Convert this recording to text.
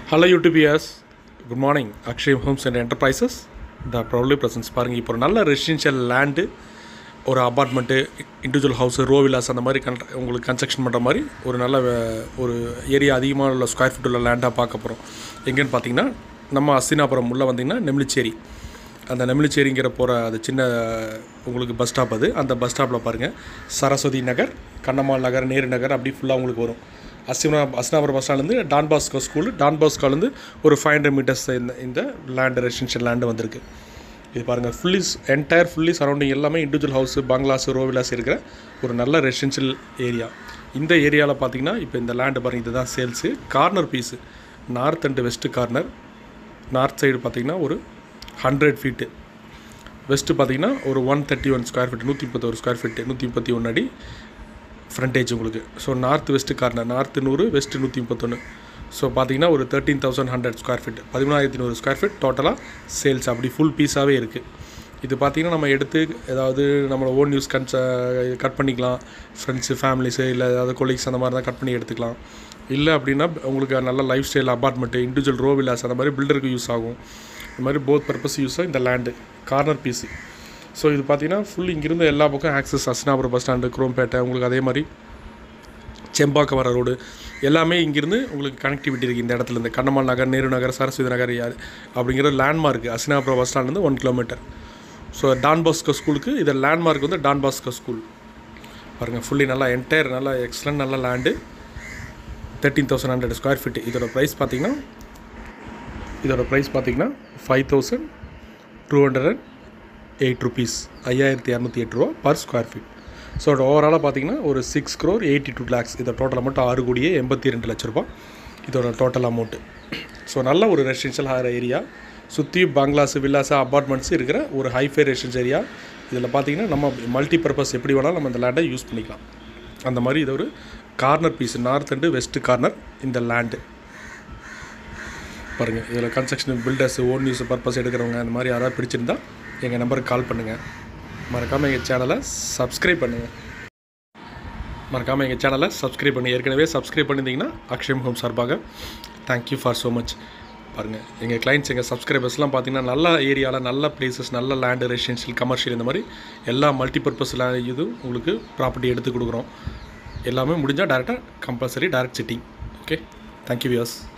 hello யூடிபிஎஸ் good morning Akshay homes and enterprises the proudly presents பாருங்கள் இப்போ ஒரு நல்ல ரெசிடென்ஷியல் லேண்டு ஒரு apartment individual house row villas அந்த மாதிரி கன் உங்களுக்கு கன்ஸ்ட்ரக்ஷன் பண்ணுற மாதிரி ஒரு நல்ல வே- ஒரு ஏரியா அதிகமாக உள்ள ஸ்கொயர் ஃபீட் உள்ள லேண்டாக பார்க்க போகிறோம் எங்கேன்னு பார்த்தீங்கன்னா நம்ம அஸ்தினாபுரம் உள்ளே வந்தீங்கன்னா நெமிலிச்சேரி அந்த நெமிலிச்சேரிங்கிற போகிற அது சின்ன உங்களுக்கு பஸ் ஸ்டாப் அது அந்த பஸ் ஸ்டாப்பில் பாருங்கள் சரஸ்வதி நகர் கண்ணம்மாள் நகர் நேரு நகர் அப்படி ஃபுல்லாக உங்களுக்கு வரும் அஸ்தினா அஸ்தினாபுரம் பஸ் ஸ்டாண்ட்லேருந்து டான் பாஸ்கோ ஸ்கூலு டான் பாஸ்கோலேருந்து ஒரு ஃபைவ் ஹண்ட்ரட் மீட்டர்ஸ் இந்த இந்த லேண்டு ரெசிடென்ஷியல் லேண்டு வந்திருக்கு இது பாருங்கள் ஃபுல்லி என்டையர் ஃபுல்லி சரௌண்டிங் எல்லாமே இண்டிவிஜுவல் ஹவுஸு பங்களாஸ் ரோவிலாஸ் இருக்கிற ஒரு நல்ல ரெசிடென்ஷியல் ஏரியா இந்த ஏரியாவில் பார்த்தீங்கன்னா இப்போ இந்த லேண்டு பாருங்கள் இதுதான் sales corner piece north and west corner north side பார்த்தீங்கன்னா ஒரு ஹண்ட்ரட் ஃபீட்டு வெஸ்ட்டு பார்த்தீங்கன்னா ஒரு one thirty one square feet நூற்றி முப்பத்தொரு ஸ்கொயர் ஃபீட் நூற்றி முப்பத்தி ஒன்று அடி ஃப்ரண்டேஜ் உங்களுக்கு so north west corner north நூறு வெஸ்ட்டு நூற்றி முப்பத்தொன்று ஸோ பார்த்தீங்கன்னா ஒரு thirteen thousand hundred square feet பதிமூணாயிரத்தி நூறு ஸ்கொயர் ஃபீட் டோட்டலாக சேல்ஸ் அப்படி ஃபுல் பீஸாகவே இருக்குது இது பார்த்தீங்கன்னா நம்ம எடுத்து ஏதாவது நம்மளோட ஓன் யூஸ் கன்ஸ் கட் பண்ணிக்கலாம் ஃப்ரெண்ட்ஸு ஃபேமிலிஸு இல்லை ஏதாவது கொலீக்ஸ் அந்த மாதிரி தான் கட் பண்ணி எடுத்துக்கலாம் இல்லை அப்படின்னா உங்களுக்கு நல்ல life style apartment individual row villas அந்த மாதிரி பில்டருக்கு யூஸ் ஆகும் இந்த மாதிரி போத் பர்பஸ் யூஸ் இந்த லேண்டு கார்னர் பீஸு ஸோ இது பார்த்தீங்கன்னா ஃபுல் இங்கிருந்து எல்லா பக்கம் access Hastinapuram bus stand Chromepet உங்களுக்கு அதே மாதிரி செம்பாக்கம் வர ரோடு எல்லாமே இங்கிருந்து உங்களுக்கு கனெக்டிவிட்டி இருக்குது இந்த இடத்துல இருந்து கண்ணம்மாள் நகர் நேரு நகர் சரஸ்வதி நகர் யார் அப்படிங்கிற லேண்ட்மார்க் அஸ்னாபுரம் பஸ் ஸ்டாண்ட்லேருந்து one kilometre so Don Bosco ஸ்கூலுக்கு இது லேண்ட்மார்க் வந்து டான் பாஸ்கோ ஸ்கூல் பாருங்கள் ஃபுல்லி நல்லா என்டையர் நல்லா எக்ஸலண்ட் நல்ல land thirteen thousand hundred square feet இதோட ப்ரைஸ் பார்த்தீங்கன்னா இதோட ப்ரைஸ் பார்த்தீங்கன்னா five thousand two hundred and eight rupees ஐயாயிரத்தி இரநூத்தி எட்டு ரூபா பர் ஸ்கொயர் ஃபீட் ஸோ ஓவராலாக பார்த்தீங்கன்னா ஒரு six crore eighty two lakhs இதோட டோட்டல் அமௌண்ட் ஆறு கோடியே எண்பத்தி ரெண்டு லட்ச ரூபா இதோட டோட்டல் அமௌண்ட்டு ஸோ நல்ல ஒரு ரெசிடென்ஷியல் ஹார ஏரியா சுற்றி பங்களாஸ் வில்லாஸ் அப்பார்ட்மெண்ட்ஸ் இருக்கிற ஒரு ஹைஃபை ரெசிடென்ஷியல் ஏரியா இதில் பார்த்தீங்கன்னா நம்ம மல்டி பர்பஸ் எப்படி வேணாலும் நம்ம இந்த லேண்டை யூஸ் பண்ணிக்கலாம் அந்த மாதிரி இது ஒரு corner piece north and west corner இந்த லேண்டு பாருங்கள் இதில் construction builders own use purpose எடுக்கிறவங்க அந்த மாதிரி யாராவது பிடிச்சிருந்தா எங்கள் நம்பருக்கு கால் பண்ணுங்கள் மறக்காமல் எங்கள் சேனலை சப்ஸ்கிரைப் பண்ணுங்கள் மறக்காமல் எங்கள் சேனலை சப்ஸ்கிரைப் பண்ணி ஏற்கனவே சப்ஸ்கிரைப் பண்ணியிருந்தீங்கன்னா அக்ஷயம் ஹோம் சார்பாக தேங்க்யூ ஃபார் ஸோ மச் பாருங்கள் எங்கள் கிளைண்ட்ஸ் எங்கள் சப்ஸ்கிரைபர்ஸ்லாம் பார்த்தீங்கன்னா நல்ல ஏரியாவில் நல்ல பிளேசஸ் நல்ல லேண்டு ரெசிடென்ஷியல் கமர்ஷியல் இந்த மாதிரி எல்லா மல்டிபர்பஸ் இதுவும் உங்களுக்கு ப்ராப்பர்ட்டி எடுத்து கொடுக்குறோம் எல்லாமே முடிஞ்சால் டேரெக்டாக compulsory direct sitting okay thank you wears